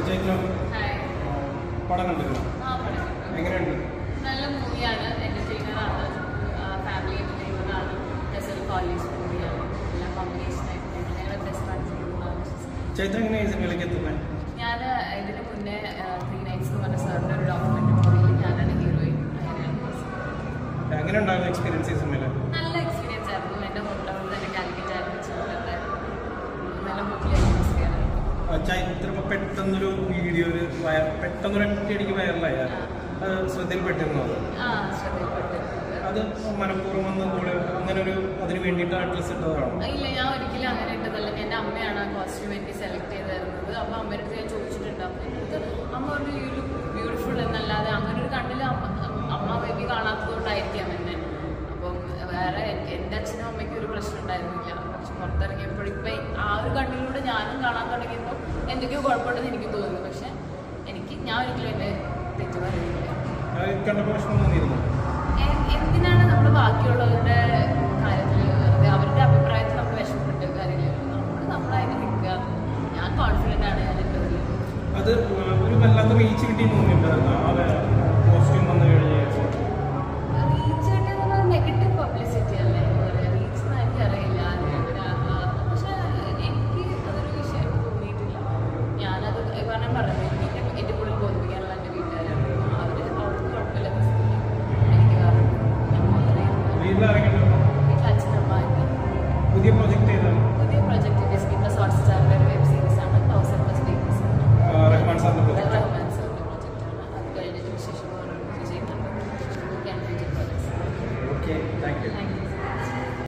ചേച്ചനും hi പടം കണ്ടിരുന്നു ആ പടം എങ്ങനെയുണ്ട് നല്ല മൂവിയാണ് എൻ്റർടൈനറാണ് ഫാമിലി എൻ്റർടൈനറാണ് പ്ലസ് കോളേജ് മൂവിയാണ് എല്ലാം കോമ്പിനേഷൻ ആയിട്ട് ഞങ്ങളുടെ ബെസ്റ്റ് പാർട്സ് ചൈത്ര എങ്ങനെ ഈ സിനിമയിലേക്ക് എത്തുന്നത് ഞാൻ ഇതിന് മുന്നേ ത്രീ നൈറ്റ്സ് എന്ന് പറഞ്ഞ സാറിൻ്റെ ഒരു ഡോക്യുമെൻ്ററി മൂവിയിൽ ഞാനാണ് ഹീറോയിൻ എങ്ങനെ ഉണ്ടാകുന്ന എക്സ്പീരിയൻസ് ഈ സിനിമയിൽ നല്ല എക്സ്പീരിയൻസ് ആയിരുന്നു എൻ്റെ ഹോം ടൗണിൽ തന്നെ കാലിക്കറ്റ് ആയിരുന്നു ചെയ്തിട്ടുണ്ടായിരുന്നു നല്ല മൂവി അറ്റ്മോസ്ഫിയർ ചൈത്ര ഇപ്പൊ പെട്ടെന്നൊരു വീഡിയോയിൽ വയർ പെട്ടെന്നൊരു ഒറ്റയടിക്ക് വൈറലായ അത് ശ്രദ്ധയിൽപ്പെട്ടിരുന്നു അത് ആ ശ്രദ്ധയിൽപ്പെട്ടിട്ടുണ്ട് അത് മനഃപൂർവ്വം വന്ന് കൂടെ അങ്ങനെ ഒരു അതിന് വേണ്ടിയിട്ട് ഡ്രസ് ഇട്ടതാണോ ഇല്ല ഞാൻ ഒരിക്കലും അങ്ങനെ ഇട്ടതല്ല എൻ്റെ അമ്മയാണ് ആ കോസ്റ്റ്യൂം എനിക്ക് സെലക്ട് ചെയ്ത് തരുന്നത് അപ്പോൾ അമ്മയുടെ അടുത്ത് ഞാൻ ചോദിച്ചിട്ടുണ്ട് അപ്പോൾ എൻ്റെ അടുത്ത് അമ്മ പറഞ്ഞു ഈ ഒരു ബ്യൂട്ടിഫുൾ എന്നല്ലാതെ അങ്ങനെ ഒരു കണ്ണിൽ അമ്മ അമ്മ ബേബി കാണാത്തതുകൊണ്ടായിരിക്കാം എന്നെ അപ്പം വേറെ എനിക്ക് എൻ്റെ അച്ഛനും അമ്മയ്ക്കും ഒരു പ്രശ്നം ഉണ്ടായിരുന്നില്ല പക്ഷെ പുറത്തിറങ്ങിയപ്പോൾ ഇപ്പം ആ ഒരു കണ്ണിലൂടെ ഞാനും കാണാൻ തുടങ്ങിയപ്പോൾ എന്തൊക്കെയോ കുഴപ്പമുണ്ടെന്ന് എനിക്ക് തോന്നുന്നു പക്ഷെ എനിക്ക് ഞാൻ ഒരിക്കലും എൻ്റെ തെറ്റ് പറയുന്നില്ല അത് കണ്ടപ്പോൾ വിഷമം തോന്നിയിരുന്നു എ- എന്തിനാണ് നമ്മൾ ബാക്കിയുള്ളവരുടെ കാര്യത്തിൽ വെറുതെ അവരുടെ അഭിപ്രായത്തിൽ നമ്മൾ വിഷമപ്പെട്ട് കാര്യമില്ല നമ്മൾ നമ്മളായിട്ട് നിൽക്കുക ഞാൻ കോൺഫിഡൻ്റ് ആണ് ഞാൻ എൻ്റെ ഇതിൽ അത് ഒരു വല്ലാത്ത റീച്ച് കിട്ടിയെന്ന് തോന്നിയിട്ടുണ്ടായിരുന്നു ആ കോസ്റ്റ്യൂം വന്നു കഴിഞ്ഞ് റീച്ച് കിട്ടിയെന്ന് നെഗറ്റീവ് പബ്ലിസിറ്റി അല്ലേ റീച്ച് എന്ന് എനിക്കറിയില്ല അത് എങ്ങനെ, ആ, പക്ഷേ എനിക്ക് അതൊരു വിഷയമായിട്ട് തോന്നിയിട്ടില്ല ഞാനത് കാരണം പറഞ്ഞു എനിക്ക് എൻ്റെ കൂടെ ബോധിപ്പിക്കാനുള്ള എൻ്റെ വീട്ടുകാരാണ് അവർ അവർക്ക് കുഴപ്പമില്ലാത്ത സ്ഥിതി എനിക്ക് കാരണം ഞാൻ വളരെ വീട്ടിലിറങ്ങിയിട്ട് വീട്ടിൽ അച്ഛനമ്മ പുതിയ പ്രൊജക്ട്